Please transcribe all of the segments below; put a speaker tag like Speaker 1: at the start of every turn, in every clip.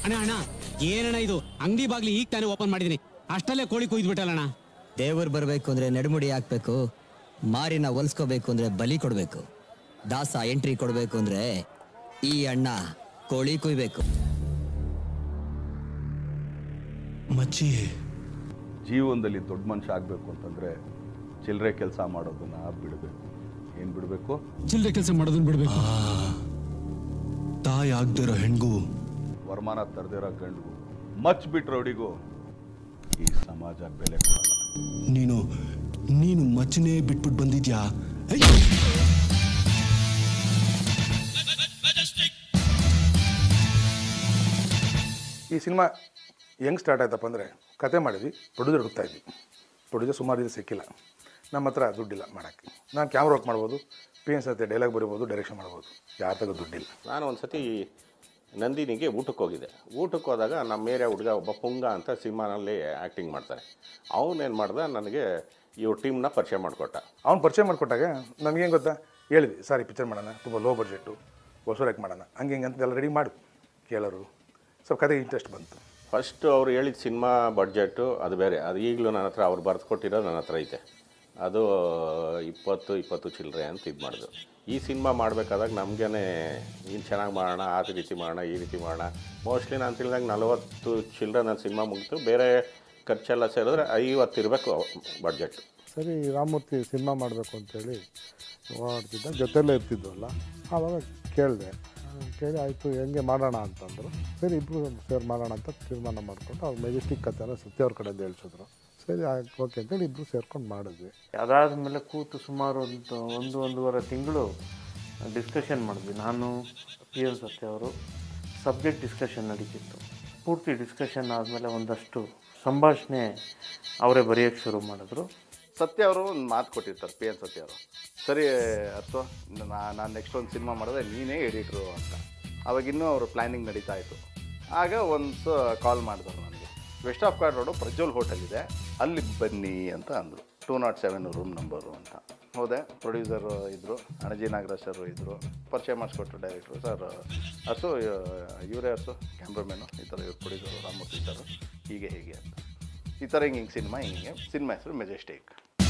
Speaker 1: ಅಣ್ಣ ಅಣ್ಣ ಏನಣ್ಣ ಇದು ಅಂಗಡಿ ಬಾಗ್ಲಿ ಈಗ ತಾನೇ ಓಪನ್ ಮಾಡಿದೀನಿ ಅಷ್ಟಲ್ಲೇ ಕೋಳಿ ಕುಯ್ದ್ಬಿಟ್ಟಲ್ಲಣ್ಣ
Speaker 2: ದೇವ್ರು ಬರಬೇಕು ಅಂದ್ರೆ ನಡುಮುಡಿ ಹಾಕ್ಬೇಕು ಮಾರಿನ ಹೊಲ್ಸ್ಕೋಬೇಕು ಅಂದ್ರೆ ಬಲಿ ಕೊಡ್ಬೇಕು ದಾಸ ಎಂಟ್ರಿ ಕೊಡ್ಬೇಕು ಅಂದ್ರೆ ಈ ಅಣ್ಣ ಕೋಳಿ ಕುಯ್ಬೇಕು
Speaker 3: ಮಚ್ಚಿ
Speaker 4: ಜೀವನದಲ್ಲಿ ದೊಡ್ಡ ಮನುಷ್ಯ ಆಗಬೇಕು ಅಂತಂದರೆ ಚಿಲ್ಲರೆ ಕೆಲಸ ಮಾಡೋದನ್ನ ಬಿಡಬೇಕು ಏನು ಬಿಡಬೇಕು
Speaker 1: ಚಿಲ್ಲರೆ ಕೆಲಸ ಮಾಡೋದನ್ನ ಬಿಡ್ಬೇಕು
Speaker 3: ತಾಯಿ ಆಗ್ದಿರೋ ಹೆಣ್ಗೂ
Speaker 4: ವರಮಾನ ತರದಿರೋ ಗಂಡಿಗೂ ಮಚ್ ಬಿಟ್ರೋಡಿಗೂ ಈ ಸಮಾಜ ಬೆಲೆ ಕೊಡಲ್ಲ
Speaker 3: ನೀನು ನೀನು ಮಚ್ಚನೇ ಬಿಟ್ಬಿಟ್ಟು ಬಂದಿದ್ಯಾ ಐ!
Speaker 5: ಈ ಸಿನಿಮಾ ಹೆಂಗೆ ಸ್ಟಾರ್ಟ್ ಆಯ್ತಪ್ಪ ಅಂದರೆ ಕತೆ ಮಾಡಿದ್ವಿ ಪ್ರೊಡ್ಯೂಸರ್ ಹುಡುಕ್ತಾ ಇದ್ವಿ ಪ್ರೊಡ್ಯೂಸರ್ ಸುಮಾರು ದಿನ ಸಿಕ್ಕಿಲ್ಲ ನಮ್ಮ ಹತ್ರ ದುಡ್ಡಿಲ್ಲ ಮಾಡೋಕ್ಕೆ ನಾನು ಕ್ಯಾಮ್ರಾ ವರ್ಕ್ ಮಾಡ್ಬೋದು ಪಿ ಎನ್ ಸತ್ಯ ಡೈಲಾಗ್ ಬರಿಬೋದು ಡೈರೆಕ್ಷನ್ ಮಾಡ್ಬೋದು ಯಾರ ತಗೋ ದುಡ್ಡಿಲ್ಲ
Speaker 6: ನಾನು ಒಂದು ಸತಿ ನಂದಿನಿಗೆ ಊಟಕ್ಕೆ ಹೋಗಿದ್ದೆ ಊಟಕ್ಕೆ ಹೋದಾಗ ನಮ್ಮ ಏರಿಯಾ ಹುಡುಗ ಒಬ್ಬ ಪುಂಗ ಅಂತ ಸಿನಿಮಾನಲ್ಲಿ ಆ್ಯಕ್ಟಿಂಗ್ ಮಾಡ್ತಾನೆ ಅವನೇನು ಮಾಡ್ದ ನನಗೆ ಇವ್ರ ಟೀಮ್ನ ಪರಿಚಯ ಮಾಡಿಕೊಟ್ಟ
Speaker 5: ಅವ್ನು ಪರಿಚಯ ಮಾಡಿಕೊಟ್ಟಾಗ ನಮಗೇನು ಗೊತ್ತಾ ಹೇಳಿದ್ವಿ ಸಾರಿ ಪಿಕ್ಚರ್ ಮಾಡೋಣ ತುಂಬ ಲೋ ಬಡ್ಜೆಟ್ಟು ಹೊಸೂರಕ್ಕೆ ಮಾಡೋಣ ಹಂಗೆ ಹಿಂಗೆ ಅಂತ ಎಲ್ಲ ರೆಡಿ ಮಾಡು ಕೇಳೋರು ಸ್ವಲ್ಪ ಕತೆಗೆ ಇಂಟ್ರೆಸ್ಟ್ ಬಂತು
Speaker 6: ಫಸ್ಟು ಅವ್ರು ಹೇಳಿದ ಸಿನಿಮಾ ಬಡ್ಜೆಟ್ಟು ಅದು ಬೇರೆ ಅದು ಈಗಲೂ ನನ್ನ ಹತ್ರ ಅವ್ರು ಬರೆದು ಕೊಟ್ಟಿರೋದು ನನ್ನ ಹತ್ರ ಐತೆ ಅದು ಇಪ್ಪತ್ತು ಇಪ್ಪತ್ತು ಚಿಲ್ಲರೆ ಅಂತ ಇದು ಮಾಡಿದ್ರು ಈ ಸಿನಿಮಾ ಮಾಡಬೇಕಾದಾಗ ನಮಗೇ ಇನ್ನು ಚೆನ್ನಾಗಿ ಮಾಡೋಣ ಆ ರೀತಿ ಮಾಡೋಣ ಈ ರೀತಿ ಮಾಡೋಣ ಮೋಸ್ಟ್ಲಿ ನಾನು ತಿಳಿದಾಗ ನಲವತ್ತು ಚಿಲ್ಲರೆ ನನ್ನ ಸಿನಿಮಾ ಮುಗಿತು ಬೇರೆ ಖರ್ಚೆಲ್ಲ ಸೇರಿದ್ರೆ ಐವತ್ತು ಇರಬೇಕು ಬಡ್ಜೆಟ್
Speaker 7: ಸರಿ ರಾಮಮೂರ್ತಿ ಸಿನಿಮಾ ಮಾಡಬೇಕು ಅಂತೇಳಿ ಓಡಾಡ್ತಿದ್ದ ಜೊತೆಲೇ ಇರ್ತಿದ್ವಲ್ಲ ಆವಾಗ ಕೇಳಿದೆ ಕೇಳಿ ಆಯಿತು ಹೆಂಗೆ ಮಾಡೋಣ ಅಂತಂದರು ಸರಿ ಇಬ್ಬರು ಸೇರ್ ಮಾಡೋಣ ಅಂತ ತೀರ್ಮಾನ ಮಾಡಿಕೊಂಡು ಅವ್ರು ಮೆಜೆಸ್ಟಿಕ್ ಕಥೆನ ಸತ್ಯವ್ರ ಕಡೆಯಿಂದ ಹೇಳ್ಸಿದ್ರು ಸರಿ ಆಯ್ತು ಓಕೆ ಅಂತೇಳಿ ಇಬ್ಬರು ಸೇರ್ಕೊಂಡು ಮಾಡಿದ್ವಿ
Speaker 8: ಅದಾದ ಮೇಲೆ ಕೂತು ಸುಮಾರು ಒಂದು ಒಂದು ಒಂದೂವರೆ ತಿಂಗಳು ಡಿಸ್ಕಷನ್ ಮಾಡಿದ್ವಿ ನಾನು ಪಿ ಎನ್ ಸತ್ಯ ಅವರು ಸಬ್ಜೆಕ್ಟ್ ಡಿಸ್ಕಷನ್ ನಡೀತಿತ್ತು ಪೂರ್ತಿ ಡಿಸ್ಕಷನ್ ಆದಮೇಲೆ ಒಂದಷ್ಟು ಸಂಭಾಷಣೆ ಅವರೇ ಬರೆಯೋಕ್ಕೆ ಶುರು ಮಾಡಿದ್ರು
Speaker 4: ಸತ್ಯ ಅವರು ಒಂದು ಮಾತು ಕೊಟ್ಟಿರ್ತಾರೆ ಪಿ ಎನ್ ಸತ್ಯ ಅವರು ಸರಿ ಅಥವಾ ನಾನು ನೆಕ್ಸ್ಟ್ ಒಂದು ಸಿನಿಮಾ ಮಾಡಿದ್ರೆ ನೀನೇ ಎಡಿಟ್ರು ಅಂತ ಅವಾಗ ಇನ್ನೂ ಅವರು ಪ್ಲ್ಯಾನಿಂಗ್ ನಡೀತಾ ಇತ್ತು ಆಗ ಒಂದು ಕಾಲ್ ಮಾಡಿದ್ರು ನನಗೆ West of Chord Road Prajwal hotel ಇದೆ ಅಲ್ಲಿ ಬನ್ನಿ ಅಂತ ಅಂದರು two not seven room number ಅಂತ ಹೋದೆ ಪ್ರೊಡ್ಯೂಸರು ಇದ್ದರು ಅಣಜಿ ನಾಗರಾಜ್ ಸರ್ ಇದ್ದರು ಪರಿಚಯ ಮಾಡಿಸ್ಕೊಟ್ರು ಡೈರೆಕ್ಟ್ರು ಸರ್ ಅರ್ಸು ಇವರೇ ಅರ್ಸು ಕ್ಯಾಮ್ರಾಮ್ಯಾನು ಈ ಥರ ಇವ್ರು ಪ್ರೊಡ್ಯೂಸರು ರಾಮಮೂರ್ತಿ ಸರ್ ಹೀಗೆ ಹೀಗೆ ಅಂತ ಈ ಥರ ಹಿಂಗೆ ಹಿಂಗೆ ಸಿನಿಮಾ ಹಿಂಗೆ ಸಿನಿಮಾ ಹೆಸರು ಮೆಜೆಸ್ಟಿಕ್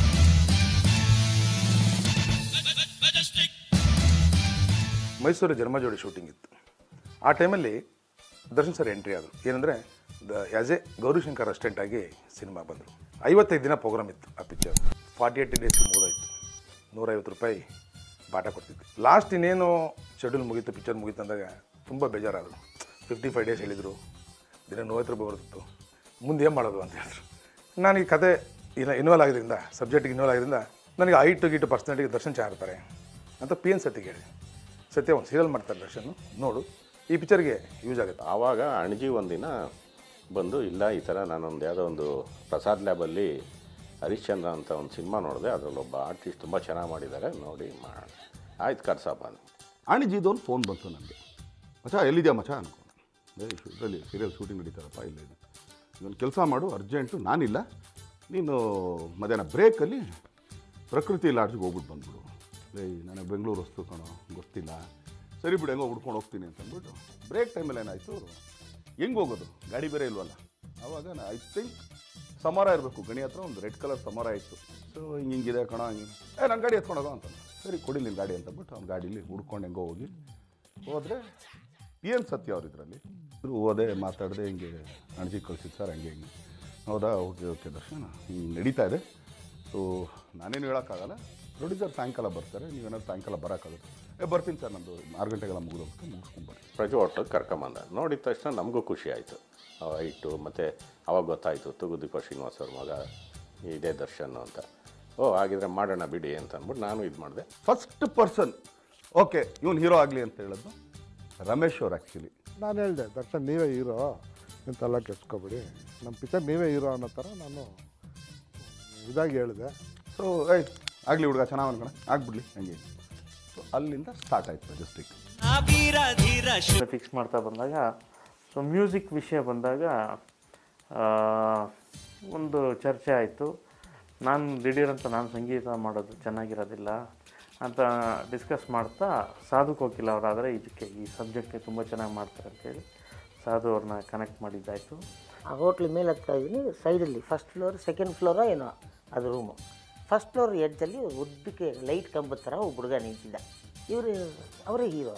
Speaker 5: ಮೈಸೂರು ಜನ್ಮಜೋಡಿ ಶೂಟಿಂಗ್ ಇತ್ತು ಆ ಟೈಮಲ್ಲಿ ದರ್ಶನ್ ಸರ್ ಎಂಟ್ರಿ ಆದರು ಏನಂದರೆ the as a Gaurishankar assistant ಆಗಿ ಸಿನಿಮಾ ಬಂದರು ಐವತ್ತೈದು ದಿನ ಪ್ರೋಗ್ರಾಮ್ ಇತ್ತು ಆ ಪಿಕ್ಚರ್ ಫಾರ್ಟಿ ಏಯ್ಟ್ ಡೇಸ್ ಮುಗಿದೋಯ್ತು ನೂರೈವತ್ತು ರೂಪಾಯಿ ಬಾಟ ಕೊಡ್ತಿದ್ವಿ ಲಾಸ್ಟ್ ಇನ್ನೇನು ಶೆಡ್ಯೂಲ್ ಮುಗೀತು ಪಿಕ್ಚರ್ ಮುಗೀತು ಅಂದಾಗ ತುಂಬ ಬೇಜಾರಾದರು ಫಿಫ್ಟಿ ಫೈವ್ ಡೇಸ್ ಹೇಳಿದರು ದಿನ ನೂರೈವತ್ತು ರೂಪಾಯಿ ಬರ್ತಿತ್ತು ಮುಂದೆ ಏನು ಮಾಡೋದು ಅಂತ ಹೇಳಿದ್ರು ನಾನು ಈ ಕತೆ ಇಲ್ಲ ಇನ್ವಾಲ್ವ್ ಆಗಿದ್ದರಿಂದ ಸಬ್ಜೆಕ್ಟಿಗೆ ಇನ್ವಾಲ್ವ್ ಆಗಿದ್ದರಿಂದ ನನಗೆ ಐಟು ಗೀಟು ಪರ್ಸನಾಲಿಟಿಗೆ ದರ್ಶನ್ ಚೆನ್ನಾಗಿರ್ತಾರೆ ಅಂತ ಪಿ ಎನ್ ಸತ್ಯಗೆ ಹೇಳಿ ಸತ್ಯ ಒಂದು ಸೀರಿಯಲ್ ಮಾಡ್ತಾರೆ ದರ್ಶನ್ ನೋಡು ಈ ಪಿಕ್ಚರ್ಗೆ ಯೂಸ್ ಆಗುತ್ತೆ
Speaker 6: ಆವಾಗ ಅಣಜಿ ಒಂದಿನ ಬಂದು ಇಲ್ಲ ಈ ಥರ ನಾನೊಂದು ಯಾವುದೋ ಒಂದು ಪ್ರಸಾದ್ ಲ್ಯಾಬಲ್ಲಿ ಹರಿಶ್ಚಂದ್ರ ಅಂತ ಒಂದು ಸಿನಿಮಾ ನೋಡಿದೆ ಅದರಲ್ಲಿ ಒಬ್ಬ ಆರ್ಟಿಸ್ಟ್ ತುಂಬ ಚೆನ್ನಾಗಿ ಮಾಡಿದ್ದಾರೆ ನೋಡಿ ಮಾಡೋಣ ಆಯ್ತು ಕರ್ಸಪ್ಪ ಅಂದೆ.
Speaker 4: ಅಣಿಜಿದೊಂದು ಫೋನ್ ಬಂತು ನನಗೆ ಮಚ ಎಲ್ಲಿದ್ಯಾ ಮಚ ಅನ್ಕೊಂಡು ಇದರಲ್ಲಿ ಸೀರಿಯಲ್ ಶೂಟಿಂಗ್ ನಡೀತಾರಪ್ಪ ಇಲ್ಲ ಇದೆ ಇದೊಂದು ಕೆಲಸ ಮಾಡು ಅರ್ಜೆಂಟು ನಾನಿಲ್ಲ ನೀನು ಮಧ್ಯಾಹ್ನ ಬ್ರೇಕಲ್ಲಿ ಪ್ರಕೃತಿ ಲಾಡ್ಜಿಗೆ ಹೋಗ್ಬಿಟ್ಟು ಬಂದ್ಬಿಡು ಲೇ ನನಗೆ ಬೆಂಗಳೂರು ವಸ್ತು ಕಣೋ ಗೊತ್ತಿಲ್ಲ ಸರಿ ಬಿಡು ಹೆಂಗೋ ಹುಡ್ಕೊಂಡು ಹೋಗ್ತೀನಿ ಅಂತ ಅಂದ್ಬಿಟ್ಟು ಬ್ರೇಕ್ ಟೈಮಲ್ಲಿ ಏನಾಯಿತು ಹೆಂಗೆ ಹೋಗೋದು ಗಾಡಿ ಬೇರೆ ಇಲ್ವಲ್ಲ ಆವಾಗ ಐ ಥಿಂಕ್ ಸಮರ ಇರಬೇಕು ಗಣಿ ಹತ್ರ ಒಂದು ರೆಡ್ ಕಲರ್ ಸಮರ ಇತ್ತು ಸೊ ಹಿಂಗೆ ಹಿಂಗಿದೆ ಕಣ ಹಿಂಗೆ ಏ ನನ್ನ ಗಾಡಿ ಎತ್ಕೊಂಡು ಹೋಗೋ ಅಂತ ಸರಿ ಕೊಡಿ ನಿನ್ನ ಗಾಡಿ ಅಂತ ಬಿಟ್ಟು ಅವ್ನ ಗಾಡೀಲಿ ಹುಡ್ಕೊಂಡು ಹೆಂಗೋ ಹೋಗಿ ಹೋದರೆ ಏನು ಸತ್ಯ ಅವ್ರು ಇದರಲ್ಲಿ ಹೋದೆ ಮಾತಾಡಿದೆ ಹಿಂಗೆ ಅಣಜಿ ಕಳ್ಸಿದ್ದು ಸರ್ ಹಂಗೆ ಹಿಂಗೆ ಹೌದಾ ಓಕೆ ಓಕೆ ದರ್ಶನ ಹಿಂಗೆ ನಡೀತಾ ಇದೆ ಸೊ ನಾನೇನು ಹೇಳೋಕ್ಕಾಗಲ್ಲ ಪ್ರೊಡ್ಯೂಸರ್ ಸಾಯಂಕಾಲ ಬರ್ತಾರೆ ನೀವೇನಾದ್ರು ಸಾಯಂಕಾಲ ಬರೋಕ್ಕಾಗುತ್ತೆ ಏ ಬರ್ತೀನಿ ಸರ್ ನಂದು ಆರು ಗಂಟೆಗೆಲ್ಲ ಮುಗಿದು ಹೋಗ್ಬಿಟ್ಟು ಮುಗಿಸ್ಕೊಂಬರ್ರಿ
Speaker 6: ಪ್ರಜು ಹೋಟ್ಲಿಗೆ ಕರ್ಕೊಂಬಂದ ನೋಡಿದ ತಕ್ಷಣ ನಮಗೂ ಖುಷಿ ಆಯಿತು ಹೈಟು ಮತ್ತು ಅವಾಗ ಗೊತ್ತಾಯಿತು ತುಗುದೀಪ ಶ್ರೀನಿವಾಸ್ ಅವ್ರ ಮಗ ಇದೇ ದರ್ಶನ್ ಅಂತ ಓ ಹಾಗಿದ್ರೆ ಮಾಡೋಣ ಬಿಡಿ ಅಂತ ಅಂದ್ಬಿಟ್ಟು ನಾನು ಇದು ಮಾಡಿದೆ
Speaker 4: ಫಸ್ಟ್ ಪರ್ಸನ್ ಓಕೆ ಇವನು ಹೀರೋ ಆಗಲಿ ಅಂತ ಹೇಳಿದ್ದು ರಮೇಶ್ ಅವ್ರು ಆ್ಯಕ್ಚುಲಿ
Speaker 7: ನಾನು ಹೇಳಿದೆ ದರ್ಶನ್ ನೀವೇ ಹೀರೋ ಎಂತೆಲ್ಲ ಕೆಸ್ಕೊಬೇಡಿ ನಮ್ಮ ಪಿಕ್ಚರ್ ನೀವೇ ಹೀರೋ ಅನ್ನೋ ಥರ ನಾನು ಇದಾಗಿ ಹೇಳಿದೆ
Speaker 4: ಸೊ ಏಯ್ ಆಗಲಿ ಹುಡುಗ ಚೆನ್ನಾಗಿ ಅನ್ಕೋಣ ಆಗ್ಬಿಡ್ಲಿ ಹಂಗೆ ಸೊ ಅಲ್ಲಿಂದ ಸ್ಟಾರ್ಟ್ ಆಯ್ತು ಮೆಜೆಸ್ಟಿಕ್
Speaker 8: ಫಿಕ್ಸ್ ಮಾಡ್ತಾ ಬಂದಾಗ ಸೊ ಮ್ಯೂಸಿಕ್ ವಿಷಯ ಬಂದಾಗ ಆ, ಒಂದು ಚರ್ಚೆ ಆಯಿತು ನಾನು ದಿಢೀರಂತ ನಾನು ಸಂಗೀತ ಮಾಡೋದು ಚೆನ್ನಾಗಿರೋದಿಲ್ಲ ಅಂತ ಡಿಸ್ಕಸ್ ಮಾಡ್ತಾ ಸಾಧು ಕೋಕಿಲ ಅವರಾದರೆ ಇದಕ್ಕೆ ಈ ಸಬ್ಜೆಕ್ಟ್ಗೆ ತುಂಬ ಚೆನ್ನಾಗಿ ಮಾಡ್ತಾರೆ ಅಂತೇಳಿ ಸಾಧು ಅವ್ರನ್ನ ಕನೆಕ್ಟ್ ಮಾಡಿದ್ದಾಯಿತು
Speaker 9: ಆ ಹೋಟ್ಲ್ ಮೇಲೆ ಹತ್ತಾ ಇದ್ದೀನಿ ಸೈಡಲ್ಲಿ ಫಸ್ಟ್ ಫ್ಲೋರ್ ಸೆಕೆಂಡ್ ಫ್ಲೋರೋ ಏನೋ ಅದು ರೂಮು ಫಸ್ಟ್ ಫ್ಲೋರ್ ಎಡ್ಜಲ್ಲಿ ಉದ್ದಕ್ಕೆ ಲೈಟ್ ಕಂಬದ ಥರ ಒಬ್ಬ ಹುಡುಗ ನಿಂತಿದ್ದ ಇವರು ಅವರೇ ಹೀರೋ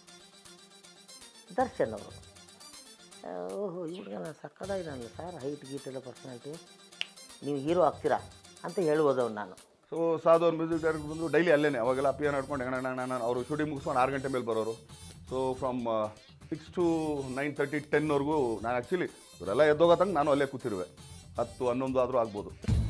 Speaker 9: ದರ್ಶನ್ ಅವರು ಓಹೋ ಈ ಹುಡುಗನ ಸಕ್ಕದಾಗಿದ್ದಾನಲ್ಲ ಸರ್ ಹೈಟ್ ಗೀಟ್ ಎಲ್ಲ ಪರ್ಸನಾಲಿಟಿ ನೀವು ಹೀರೋ ಆಗ್ತೀರಾ ಅಂತ ಹೇಳ್ಬೋದವ್ನು ನಾನು
Speaker 4: ಸೊ ಸಾಧು ಅವ್ರ ಮ್ಯೂಸಿಕ್ ಡೈರೆಕ್ಟರ್ ಬಂದು ಡೈಲಿ ಅಲ್ಲೇನೆ ಅವಾಗೆಲ್ಲ ಪಿಯಾನೋ ನಡ್ಕೊಂಡು ಹೆಂಗಣ್ಣ ಅವರು ಶೂಟಿಂಗ್ ಮುಗಿಸ್ಕೊಂಡು ಆರು ಗಂಟೆ ಮೇಲೆ ಬರೋರು so from six to nine thirty ಟೆನ್ವರೆಗೂ ನಾನು ಆ್ಯಕ್ಚುಲಿ ಇವರೆಲ್ಲ ಎದ್ದೋಗೋ ತನಕ ನಾನು ಅಲ್ಲೇ ಕೂತಿರುವೆ ಹತ್ತು ಹನ್ನೊಂದು ಆದರೂ ಆಗ್ಬೋದು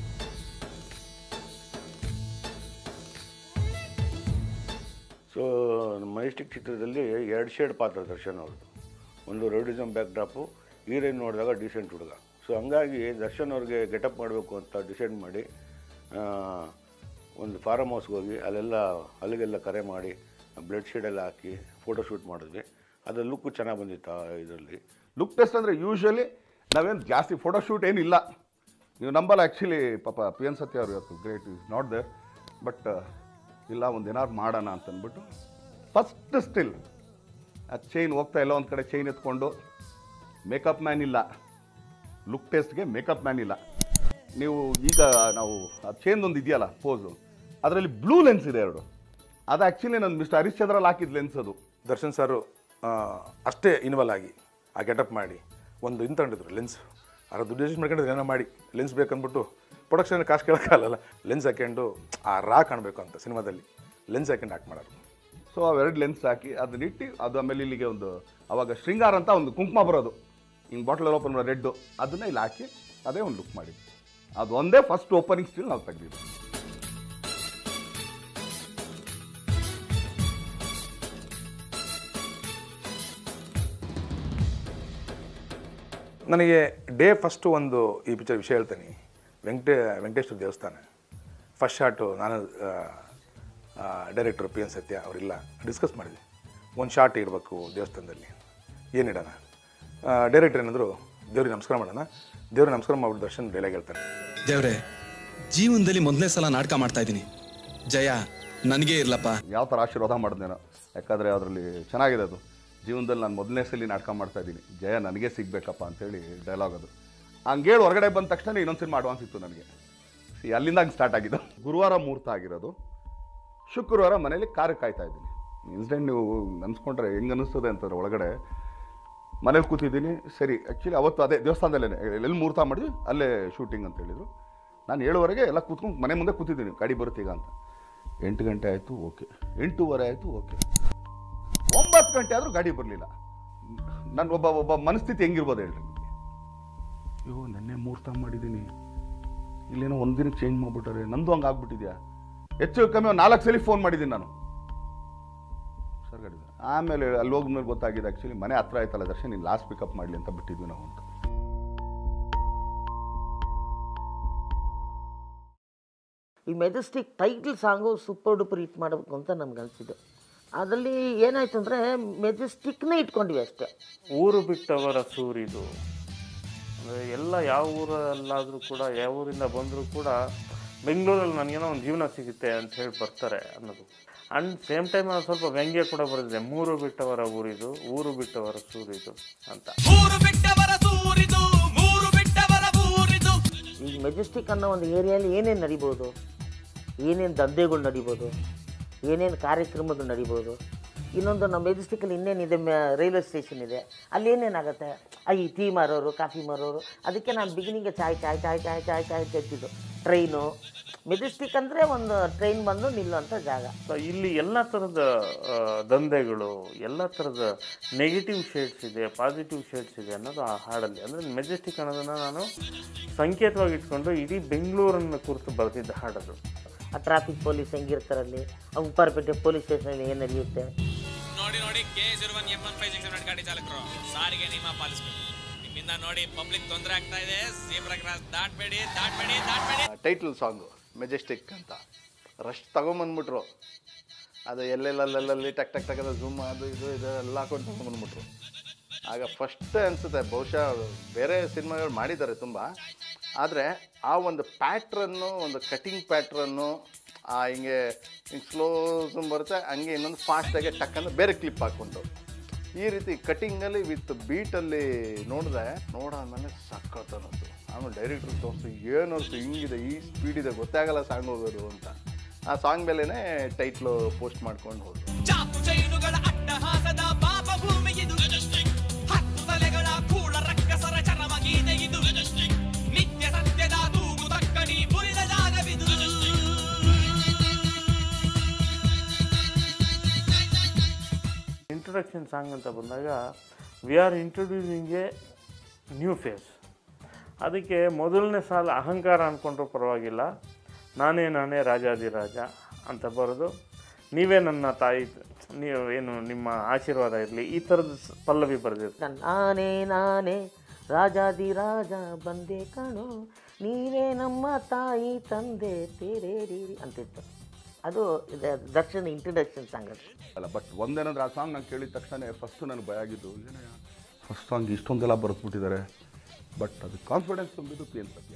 Speaker 10: ಸೊ ಮೈಸ್ಟಿಕ್ ಚಿತ್ರದಲ್ಲಿ ಎರಡು ಶೇಡ್ ಪಾತ್ರ ದರ್ಶನ್ ಅವ್ರದ್ದು ಒಂದು ರೌಡಿಸಮ್ ಬ್ಯಾಕ್ ಡ್ರಾಪು ಹೀರೋಯಿನ್ ನೋಡಿದಾಗ ಡೀಸೆಂಟ್ ಹುಡುಗ ಸೊ ಹಂಗಾಗಿ ದರ್ಶನ್ ಅವ್ರಿಗೆ ಗೆಟಪ್ ಮಾಡಬೇಕು ಅಂತ ಡಿಸೈಡ್ ಮಾಡಿ ಆ, ಒಂದು ಫಾರಮ್ ಹೌಸ್ಗೆ ಹೋಗಿ ಅಲ್ಲೆಲ್ಲ ಅಲ್ಲಿಗೆಲ್ಲ ಕರೆ ಮಾಡಿ ಬ್ಲಡ್ ಶೇಡ್ ಎಲ್ಲ ಹಾಕಿ ಫೋಟೋ ಶೂಟ್ ಮಾಡಿದ್ವಿ ಅದು ಲುಕ್ಕು ಚೆನ್ನಾಗಿ ಬಂದಿತ್ತು ಇದರಲ್ಲಿ
Speaker 4: ಲುಕ್ ಟೆಸ್ಟ್ ಅಂದರೆ ಯೂಶ್ವಲಿ ನಾವೇನು ಜಾಸ್ತಿ ಫೋಟೋ ಶೂಟ್ ಏನಿಲ್ಲ ನೀವು ನಂಬಲ್ಲ ಆ್ಯಕ್ಚುಲಿ ಪಾಪ ಪಿ ಎನ್ ಸತ್ಯ ಅವರು ಇವತ್ತು great is not there but ಇಲ್ಲ ಒಂದು ಏನಾದ್ರು ಮಾಡೋಣ ಅಂತ ಅಂದ್ಬಿಟ್ಟು ಫಸ್ಟ್ ಸ್ಟಿಲ್ ಆ ಚೈನ್ ಹೋಗ್ತಾ ಎಲ್ಲ ಒಂದು ಕಡೆ ಚೈನ್ ಎತ್ಕೊಂಡು ಮೇಕಪ್ ಮ್ಯಾನ್ ಇಲ್ಲ ಲುಕ್ ಟೆಸ್ಟ್ಗೆ ಮೇಕಪ್ ಮ್ಯಾನ್ ಇಲ್ಲ ನೀವು ಈಗ ನಾವು ಆ ಚೈನ್ ಒಂದು ಇದೆಯಲ್ಲ ಪೋಸು ಅದರಲ್ಲಿ ಬ್ಲೂ ಲೆನ್ಸ್ ಇದೆ ಎರಡು ಅದು ಆ್ಯಕ್ಚುಲಿ ನನ್ನ ಮಿಸ್ಟರ್ ಹರಿಶ್ಚಂದ್ರಲ್ಲಿ ಹಾಕಿದ ಲೆನ್ಸ್ ಅದು
Speaker 5: ದರ್ಶನ್ ಸರ್ ಅಷ್ಟೇ ಇನ್ವಾಲ್ವ್ ಆಗಿ ಆ ಗೆಟಪ್ ಮಾಡಿ ಒಂದು ಇನ್ ತಗೊಂಡಿದ್ರು ಲೆನ್ಸ್ ಅದ್ರ ದುಡ್ಡು ಅಡ್ಜಸ್ಟ್ ಮಾಡ್ಕೊಂಡಿದ್ರೆ ಏನೋ ಮಾಡಿ ಲೆನ್ಸ್ ಬೇಕಂದ್ಬಿಟ್ಟು ಪ್ರೊಡಕ್ಷನ್ ಕಾಸು ಕೇಳೋಕ್ಕಾಗಲ್ಲ ಲೆನ್ಸ್ ಹಾಕ್ಕೊಂಡು ಆ ರಾ ಕಾಣಬೇಕು ಅಂತ ಸಿನಿಮಾದಲ್ಲಿ ಲೆನ್ಸ್ ಹಾಕ್ಕೊಂಡು ಆ್ಯಕ್ಟ್ ಮಾಡೋರು
Speaker 4: ಸೊ ಅವೆರಡು ಲೆನ್ಸ್ ಹಾಕಿ ಅದನ್ನ ಇಟ್ಟು ಅದು ಆಮೇಲೆ ಇಲ್ಲಿಗೆ ಒಂದು ಅವಾಗ ಶೃಂಗಾರ ಅಂತ ಒಂದು ಕುಂಕುಮ ಬರೋದು ಹಿಂಗೆ ಬಾಟ್ಲಲ್ಲಿ ಓಪನ್ ಮಾಡೋ ರೆಡ್ಡು ಅದನ್ನ ಇಲ್ಲಿ ಹಾಕಿ ಅದೇ ಒಂದು ಲುಕ್ ಮಾಡಿ ಅದು ಒಂದೇ ಫಸ್ಟ್ ಓಪನಿಂಗ್ ಸ್ಟಿಲ್ ನಾವು ತೆಗ್ದಿದ್ದು
Speaker 5: ನನಗೆ ಡೇ ಫಸ್ಟು ಒಂದು ಈ ಪಿಕ್ಚರ್ ವಿಷಯ ಹೇಳ್ತೀನಿ ವೆಂಕಟೇ ವೆಂಕಟೇಶ್ವರ ದೇವಸ್ಥಾನ ಫಸ್ಟ್ ಶಾಟು ನಾನು ಡೈರೆಕ್ಟರ್ ಪಿ ಎನ್ ಸತ್ಯ ಅವರೆಲ್ಲ ಡಿಸ್ಕಸ್ ಮಾಡಿದ್ವಿ ಒಂದು ಶಾಟ್ ಇಡಬೇಕು ದೇವಸ್ಥಾನದಲ್ಲಿ ಏನಿಡೋಣ ಡೈರೆಕ್ಟರ್ ಏನಂದ್ರು ದೇವ್ರಿಗೆ ನಮಸ್ಕಾರ ಮಾಡೋಣ ದೇವ್ರಿಗೆ ನಮಸ್ಕಾರ ಮಾಡ್ಬಿಟ್ಟು ದರ್ಶನ್ ಡೈಲಾಗ್ ಹೇಳ್ತಾನೆ
Speaker 3: ದೇವ್ರೆ ಜೀವನದಲ್ಲಿ ಮೊದಲನೇ ಸಲ ನಾಟಕ ಮಾಡ್ತಾ ಇದ್ದೀನಿ ಜಯ ನನಗೇ ಇರ್ಲಪ್ಪ
Speaker 4: ಯಾವ ಥರ ಆಶೀರ್ವಾದ ಮಾಡಿದ್ನೇನೋ ಯಾಕಂದರೆ ಅದರಲ್ಲಿ ಚೆನ್ನಾಗಿದೆ ಅದು ಜೀವನದಲ್ಲಿ ನಾನು ಮೊದಲನೇ ಸಲ ನಾಟಕ ಮಾಡ್ತಾ ಇದ್ದೀನಿ ಜಯ ನನಗೆ ಸಿಗ್ಬೇಕಪ್ಪ ಅಂತೇಳಿ ಡೈಲಾಗ್ ಅದು ಹಂಗೇಳಿ ಹೊರಗಡೆ ಬಂದ ತಕ್ಷಣ ಇನ್ನೊಂದು ಸಿನಿಮಾ ಅಡ್ವಾನ್ಸ್ ಇತ್ತು ನನಗೆ ಸಿ ಅಲ್ಲಿಂದ ಹಂಗೆ ಸ್ಟಾರ್ಟ್ ಆಗಿದ್ದು ಗುರುವಾರ ಮುಹೂರ್ತ ಆಗಿರೋದು ಶುಕ್ರವಾರ ಮನೇಲಿ ಕಾರು ಕಾಯ್ತಾ ಇದ್ದೀನಿ ಇನ್ಸಿಡೆಂಟ್ ನೀವು ನೆನ್ಸ್ಕೊಂಡ್ರೆ ಹೆಂಗೆ ಅನಿಸ್ತದೆ ಅಂತಂದ್ರೆ ಒಳಗಡೆ ಮನೇಲಿ ಕೂತಿದ್ದೀನಿ ಸರಿ ಆ್ಯಕ್ಚುಲಿ ಅವತ್ತು ಅದೇ ದೇವಸ್ಥಾನದಲ್ಲೇ ಎಲ್ಲಿ ಮುಹೂರ್ತ ಮಾಡಿದ್ವಿ ಅಲ್ಲೇ ಶೂಟಿಂಗ್ ಅಂತ ಹೇಳಿದರು ನಾನು ಏಳುವರೆಗೆ ಎಲ್ಲ ಕೂತ್ಕೊಂಡು ಮನೆ ಮುಂದೆ ಕೂತಿದ್ದೀನಿ ಗಾಡಿ ಬರುತ್ತೀಗ ಅಂತ ಎಂಟು ಗಂಟೆ ಆಯಿತು ಓಕೆ ಎಂಟೂವರೆ ಆಯಿತು ಓಕೆ ಒಂಬತ್ತು ಗಂಟೆ ಆದರೂ ಗಾಡಿ ಬರಲಿಲ್ಲ ನನ್ನ ಒಬ್ಬ ಒಬ್ಬ ಮನಸ್ಥಿತಿ ಹೆಂಗಿರ್ಬೋದು ಹೇಳ್ರಿ ನಿಮಗೆ ಅಯ್ಯೋ ನೆನ್ನೆ ಮುಹೂರ್ತ ಮಾಡಿದ್ದೀನಿ ಇಲ್ಲೇನೋ ಒಂದು ದಿನಕ್ಕೆ ಚೇಂಜ್ ಮಾಡಿಬಿಟ್ಟಾರೆ ನಂದು ಹಂಗೆ ಆಗ್ಬಿಟ್ಟಿದ್ಯಾ ಹೆಚ್ಚು ಕಮ್ಮಿ ಒಂದು ನಾಲ್ಕು ಸಲ ಫೋನ್ ಮಾಡಿದ್ದೀನಿ ನಾನು ಸರ್ ಗಾಡಿ ಆಮೇಲೆ ಅಲ್ಲಿ ಹೋದ್ಮೇಲೆ ಗೊತ್ತಾಗಿದೆ ಆ್ಯಕ್ಚುಲಿ ಮನೆ ಹತ್ರ ಆಯ್ತಲ್ಲ ದರ್ಶನ್ ನೀನು ಲಾಸ್ಟ್ ಪಿಕಪ್ ಮಾಡಲಿ ಅಂತ ಬಿಟ್ಟಿದ್ವಿ ನಾವು ಅಂತ
Speaker 9: ಈ Majestic title song super duper hit ಮಾಡಬೇಕು ಅಂತ ನಮ್ಗೆ ಅನಿಸಿದ್ದು ಅದರಲ್ಲಿ ಏನಾಯ್ತು ಅಂದರೆ ಮೆಜೆಸ್ಟಿಕ್ನೇ ಇಟ್ಕೊಂಡ್ವಿ ಅಷ್ಟೇ
Speaker 8: ಊರು ಬಿಟ್ಟವರ ಸೂರಿದು ಅಂದರೆ ಎಲ್ಲ ಯಾವ ಊರಲ್ಲಾದರೂ ಕೂಡ ಯಾವ ಊರಿಂದ ಬಂದರೂ ಕೂಡ ಬೆಂಗಳೂರಲ್ಲಿ ನನಗೇನೋ ಒಂದು ಜೀವನ ಸಿಗುತ್ತೆ ಅಂತ ಹೇಳಿ ಬರ್ತಾರೆ ಅನ್ನೋದು ಅಂಡ್ ಸೇಮ್ ಟೈಮ್ ಅದು ಸ್ವಲ್ಪ ವ್ಯಂಗ್ಯ ಕೂಡ ಬರೆದಿದೆ ಮೂರು ಬಿಟ್ಟವರ ಊರಿದು ಊರು ಬಿಟ್ಟವರ ಸೂರಿದು ಅಂತ
Speaker 9: ಈ ಮೆಜೆಸ್ಟಿಕ್ ಅನ್ನೋ ಒಂದು ಏರಿಯಾಲಿ ಏನೇನು ನಡಿಬೋದು ಏನೇನು ದಂಧೆಗಳು ನಡಿಬೋದು ಏನೇನು ಕಾರ್ಯಕ್ರಮಗಳು ನಡಿಬೋದು ಇನ್ನೊಂದು ನಮ್ಮ ಮೆಜೆಸ್ಟಿಕಲ್ಲಿ ಇನ್ನೇನಿದೆ ಮ- ರೈಲ್ವೆ ಸ್ಟೇಷನ್ ಇದೆ ಅಲ್ಲಿ ಏನೇನಾಗುತ್ತೆ ಆ ಈ ಟೀ ಮಾರೋರು ಕಾಫಿ ಮಾರೋರು ಅದಕ್ಕೆ ನಾನು ಬಿಗಿನಿಂಗ್ಗೆ ಚಾಯ್ ಚಾಯ್ ಚಾಯ್ ಚಾಯ್ ಚಾಯ್ ಚಾಯ್ ತೆಗ್ತಿದ್ದು ಟ್ರೈನು ಮೆಜೆಸ್ಟಿಕ್ ಅಂದರೆ ಒಂದು ಟ್ರೈನ್ ಬಂದು ನಿಲ್ಲುವಂಥ ಜಾಗ
Speaker 8: ಸೊ ಇಲ್ಲಿ ಎಲ್ಲ ಥರದ ಆ, ದಂಧೆಗಳು ಎಲ್ಲ ಥರದ ನೆಗೆಟಿವ್ ಶೇಡ್ಸ್ ಇದೆ ಪಾಸಿಟಿವ್ ಶೇಡ್ಸ್ ಇದೆ ಅನ್ನೋದು ಆ ಹಾಡಲ್ಲಿ ಅಂದರೆ ಮೆಜೆಸ್ಟಿಕ್ ಅನ್ನೋದನ್ನು ನಾನು ಸಂಕೇತವಾಗಿ ಇಟ್ಕೊಂಡು ಇಡೀ ಬೆಂಗಳೂರನ್ನು ಕುರಿತು ಬರೆದಿದ್ದ ಹಾಡದು
Speaker 9: ಆ ಟ್ರಾಫಿಕ್ ಪೊಲೀಸ್ ಹೆಂಗಿರ್ತಾರಲ್ಲಿ ಆ ಉಪ್ಪಾರಪೇಟೆ ಪೊಲೀಸ್ ಸ್ಟೇಷನಲ್ಲಿ ಏನು ನಡೆಯುತ್ತೆ
Speaker 11: ನೋಡಿ ನೋಡಿ K zero one M one five six hundred ಗಾಡಿ ಚಾಲಕರು ಸಾರಿಗೆ ನಿಯಮ ಪಾಲಿಸಬೇಕು ನಿಮ್ಮಿಂದ ನೋಡಿ ಪಬ್ಲಿಕ್ ತೊಂದರೆ ಆಗ್ತಾ ಇದೆ ಜೀಬ್ರಾ ಕ್ರಾಸ್ ದಾಟ್ಬೇಡಿ ದಾಟ್ಬೇಡಿ ದಾಟ್ಬೇಡಿ
Speaker 10: ಟೈಟಲ್ ಸಾಂಗು ಮೆಜೆಸ್ಟಿಕ್ ಅಂತ ರಶ್ ತಗೊಂಬಂದ್ಬಿಟ್ರು ಅದು ಎಲ್ಲೆಲ್ಲಲ್ಲಿ ಟಕ್ ಟಕ್ ಟಕ್ ಝೂಮ್ ಅದು ಇದು ಇದು ಎಲ್ಲ ಹಾಕೊಂಡು ತಗೊಂಬಂದ್ಬಿಟ್ರು ಆಗ ಫಸ್ಟ್ ಅನಿಸುತ್ತೆ ಬಹುಶಃ ಬೇರೆ ಸಿನಿಮಾಗಳು ಮಾಡಿದ್ದಾರೆ ತುಂಬ ಆದರೆ ಆ ಒಂದು ಪ್ಯಾಟ್ರನ್ನು ಒಂದು ಕಟಿಂಗ್ ಪ್ಯಾಟ್ರನ್ನು ಆ ಹಿಂಗೆ ಹಿಂಗೆ ಸ್ಲೋ ಝೂಮ್ ಬರುತ್ತೆ ಹಂಗೆ ಇನ್ನೊಂದು ಫಾಸ್ಟಾಗಿ ಟಕ್ ಅಂದ್ರೆ ಬೇರೆ ಕ್ಲಿಪ್ ಹಾಕ್ಕೊಂಡು
Speaker 12: ಈ ರೀತಿ ಕಟಿಂಗಲ್ಲಿ ವಿತ್ ಬೀಟಲ್ಲಿ ನೋಡಿದೆ ನೋಡಾದ್ಮೇಲೆ ಸಖತ್ ಅನ್ನಿಸ್ತು ಆಮೇಲೆ ಡೈರೆಕ್ಟ್ರ್ ತೋರಿಸ್ತು ಏನು ಅನಿಸ್ತು ಹಿಂಗಿದೆ ಈ ಸ್ಪೀಡ್ ಇದೆ ಗೊತ್ತಾಗಲ್ಲ ಸಾಂಗ್ ಹೋಗೋದು ಅಂತ ಆ ಸಾಂಗ್ ಮೇಲೆನೆ ಟೈಟ್ಲು ಪೋಸ್ಟ್ ಮಾಡ್ಕೊಂಡು ಹೋದ್ರು
Speaker 13: ಚಾಕು ಚೈನುಗಳ ಅಟ್ಟಹಾಸದ ಪಾಪ ಭೂಮಿ ಇದು ಹತ್ತು ತಲೆಗಳ ಕೂಳ ರಕ್ಕಸರ ಚರಮಗೀತೆ ಇದು ನಿತ್ಯ ಸತ್ಯದ ತೂಗು ತಕ್ಕಡಿ ಮುರಿದ ಜಾಗವಿದು
Speaker 8: ಇಂಟ್ರೊಡಕ್ಷನ್ ಸಾಂಗ್ ಅಂತ ಬಂದಾಗ we are introducing a new face ಅದಕ್ಕೆ ಮೊದಲನೇ ಸಾಲ ಅಹಂಕಾರ ಅಂದ್ಕೊಂಡ್ರೂ ಪರವಾಗಿಲ್ಲ ನಾನೇ ನಾನೇ ರಾಜಾದಿರಾಜ ಅಂತ ಬರೆದು ನೀವೇ ನನ್ನ ತಾಯಿ ನೀವು ಏನು ನಿಮ್ಮ ಆಶೀರ್ವಾದ ಇರಲಿ ಈ ಥರದ ಸ್- ಪಲ್ಲವಿ ಬರೆದಿರ್ತೀನಿ
Speaker 9: ನಾನೇ ನಾನೇ ರಾಜಾದಿ ರಾಜ ಬಂದೆ ಕಣೋ ನೀವೇ ನಮ್ಮ ತಾಯಿ ತಂದೆ ತೇರೇರಿ ಅಂತಿತ್ತು ಅದು ಇದು ದರ್ಶನ್ ಇಂಟ್ರಡಕ್ಷನ್ ಸಾಂಗ್ ಅದು
Speaker 4: ಅಲ್ಲ ಬಟ್ ಒಂದೇನಂದ್ರೆ ಆ ಸಾಂಗ್ ನಾನು ಕೇಳಿದ ತಕ್ಷಣ ಫಸ್ಟು ನನಗೆ ಭಯ ಆಗಿದ್ದು ಏನಯ್ಯ ಫಸ್ಟ್ ಸಾಂಗ್ ಇಷ್ಟೊಂದೆಲ್ಲ ಬರೆದ್ಬಿಟ್ಟಿದ್ದಾರೆ ಬಟ್ ಅದು ಕಾನ್ಫಿಡೆನ್ಸ್ ತುಂಬಿದ್ದು ಪಿ ಎನ್ ಸತ್ಯ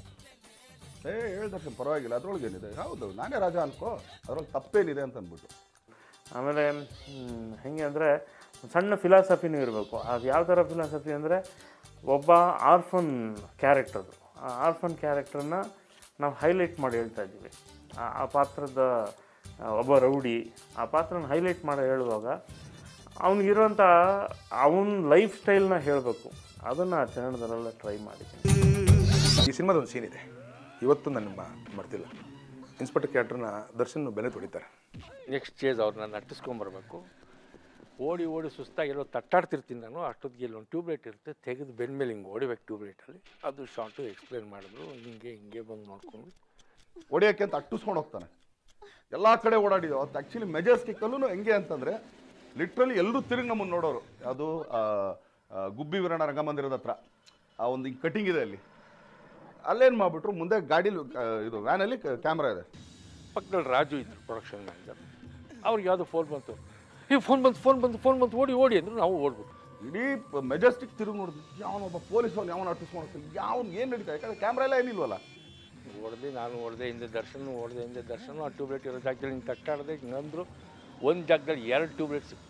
Speaker 4: ಏ ಹೇಳ್ದಕ್ಷಣ ಪರವಾಗಿಲ್ಲ ಅದ್ರೊಳಗೆ ಏನಿದೆ ಹೌದು ನಾನೇ ರಾಜ ಅನ್ಕೋ ಅದ್ರೊಳಗೆ ತಪ್ಪೇನಿದೆ ಅಂತ ಅಂದ್ಬಿಟ್ಟು
Speaker 8: ಆಮೇಲೆ ಮ್, ಹೆಂಗೆ ಅಂದರೆ ಸಣ್ಣ ಫಿಲಾಸಫಿನೂ ಇರಬೇಕು ಅದು ಯಾವ ಥರ ಫಿಲಾಸಫಿ ಅಂದರೆ ಒಬ್ಬ ಆರ್ಫನ್ ಕ್ಯಾರೆಕ್ಟರ್ ಆ ಆರ್ಫನ್ ಕ್ಯಾರೆಕ್ಟರ್ನ ನಾವು ಹೈಲೈಟ್ ಮಾಡಿ ಹೇಳ್ತಾ ಇದ್ದೀವಿ ಆ- ಆ ಪಾತ್ರದ ಆ, ಒಬ್ಬ ರೌಡಿ ಆ ಪಾತ್ರನ ಹೈಲೈಟ್ ಮಾಡಿ ಹೇಳುವಾಗ ಅವನಿಗಿರುವಂಥ ಅವನ ಲೈಫ್ ಸ್ಟೈಲ್ನ ಹೇಳಬೇಕು ಅದನ್ನು ಆ ಚರಣದಲ್ಲೆಲ್ಲ ಟ್ರೈ ಮಾಡಿದ್ದೀನಿ
Speaker 5: ಈ ಸಿನಿಮಾದ ಒಂದು ಸೀನ್ ಇದೆ ಇವತ್ತು ನಾನು ಮಾಡ್ತಿಲ್ಲ ಇನ್ಸ್ಪೆಕ್ಟರ್ ಕ್ಯಾರೆಕ್ಟರ್ನ ದರ್ಶನ್ ಬೆಲೆ ತೊಳಿತಾರೆ
Speaker 14: ನೆಕ್ಸ್ಟ್ ಸ್ಟೇಜ್ ಅವ್ರನ್ನ ನಟ್ಟಿಸ್ಕೊಂಬರ್ಬೇಕು ಓಡಿ ಓಡಿ ಸುಸ್ತಾಗಿರೋ ತಟ್ಟಾಡ್ತಿರ್ತೀನಿ ನಾನು ಅಷ್ಟೊತ್ತಿಗೆ ಇಲ್ಲಿ ಒಂದು ಟ್ಯೂಬ್ಲೈಟ್ ಇರುತ್ತೆ ತೆಗೆದು ಬೆನ್ನ ಮೇಲೆ ಹಿಂಗೆ ಓಡಿಬೇಕು ಟ್ಯೂಬ್ಲೈಟಲ್ಲಿ ಅದು ಶಾರ್ಟು ಎಕ್ಸ್ಪ್ಲೇನ್ ಮಾಡಿದ್ರು ಹಿಂಗೆ ಹಿಂಗೆ ಬಂದು ನೋಡ್ಕೊಂಡು
Speaker 4: ಹೊಡಿಯೋಕ್ಕೆ ಅಂತ ಅಟ್ಟಿಸ್ಕೊಂಡು ಹೋಗ್ತಾನೆ ಎಲ್ಲ ಕಡೆ ಓಡಾಡಿದೋ ಅದು ಆ್ಯಕ್ಚುಲಿ ಮೆಜೆಸ್ಟಿಕ್ಕಲ್ಲೂ ಹೆಂಗೆ ಅಂತಂದರೆ ಲಿಟ್ರಲಿ ಎಲ್ಲರೂ ತಿರುಗಿ ನಮ್ಮನ್ನು ನೋಡೋರು ಅದು ಆ, ಆ, ಗುಬ್ಬಿ ವೀರಣ್ಣ ರಂಗಮಂದಿರದ ಹತ್ರ ಆ ಒಂದು ಹಿಂಗೆ ಕಟಿಂಗ್ ಇದೆ ಅಲ್ಲಿ ಅಲ್ಲೇನು ಮಾಡ್ಬಿಟ್ರು ಮುಂದೆ ಗಾಡೀಲಿ ಆ, ಇದು ವ್ಯಾನಲ್ಲಿ ಕ್ಯಾಮ್ರಾ ಇದೆ
Speaker 14: ಪಕ್ಕದಲ್ಲಿ ರಾಜು ಇದ್ರು ಪ್ರೊಡಕ್ಷನ್ ಮ್ಯಾನೇಜರ್ ಅವ್ರಿಗೆ ಯಾವುದೋ ಫೋನ್ ಬಂತು ಈ ಫೋನ್ ಬಂತು ಫೋನ್ ಬಂತು ಫೋನ್ ಬಂತು ಓಡಿ ಓಡಿ ಅಂದ್ರು ನಾವು ಓಡ್ಬಿಟ್ಟು
Speaker 4: ಇಡೀ ಮೆಜೆಸ್ಟಿಕ್ ತಿರುಗಿ ನೋಡಿದ್ವಿ ಯಾವನೊಬ್ಬ ಪೊಲೀಸ್ ಅವ್ನು ಯಾವನ ಅಟ್ಟಿಸ್ಕೊಂಡು ಹೋಗ್ತಾನೆ ಯಾವನ್ ಏನು ನಡೀತಾ ಯಾಕಂದ್ರೆ ಕ್ಯಾಮ್ರಾ ಎಲ್ಲ ಏನಿಲ್ವಲ್ಲ
Speaker 14: ಹೊಡೆದೆ ನಾನು ಹೊಡೆದೆ ಹಿಂದೆ ದರ್ಶನ ಹೊಡೆದೆ ಹಿಂದೆ ದರ್ಶನ ಆ ಟ್ಯೂಬ್ಲೈಟ್ ಇರೋ ಜಾಗದಲ್ಲಿ ಹಿಂಗೆ ತಟ್ಟಾಡ್ದೆ ಹಿಂಗೆ ಅಂದರು ಒಂದು ಜಾಗದಲ್ಲಿ ಎರಡು ಟ್ಯೂಬ್ಲೈಟ್ ಸಿಕ್ತು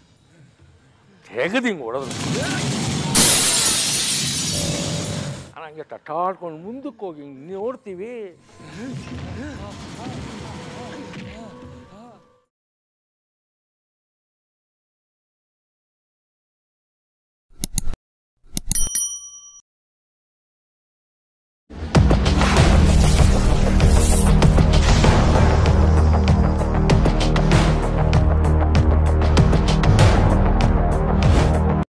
Speaker 14: ತೆಗೆದು ಹಿಂಗೆ ಹೊಡೆದ್ರು ನಾನು ಹಂಗೆ ತಟ್ಟಾಡ್ಕೊಂಡು ಮುಂದಕ್ಕೆ ಹೋಗಿ ಹಿಂಗೆ ನೋಡ್ತೀವಿ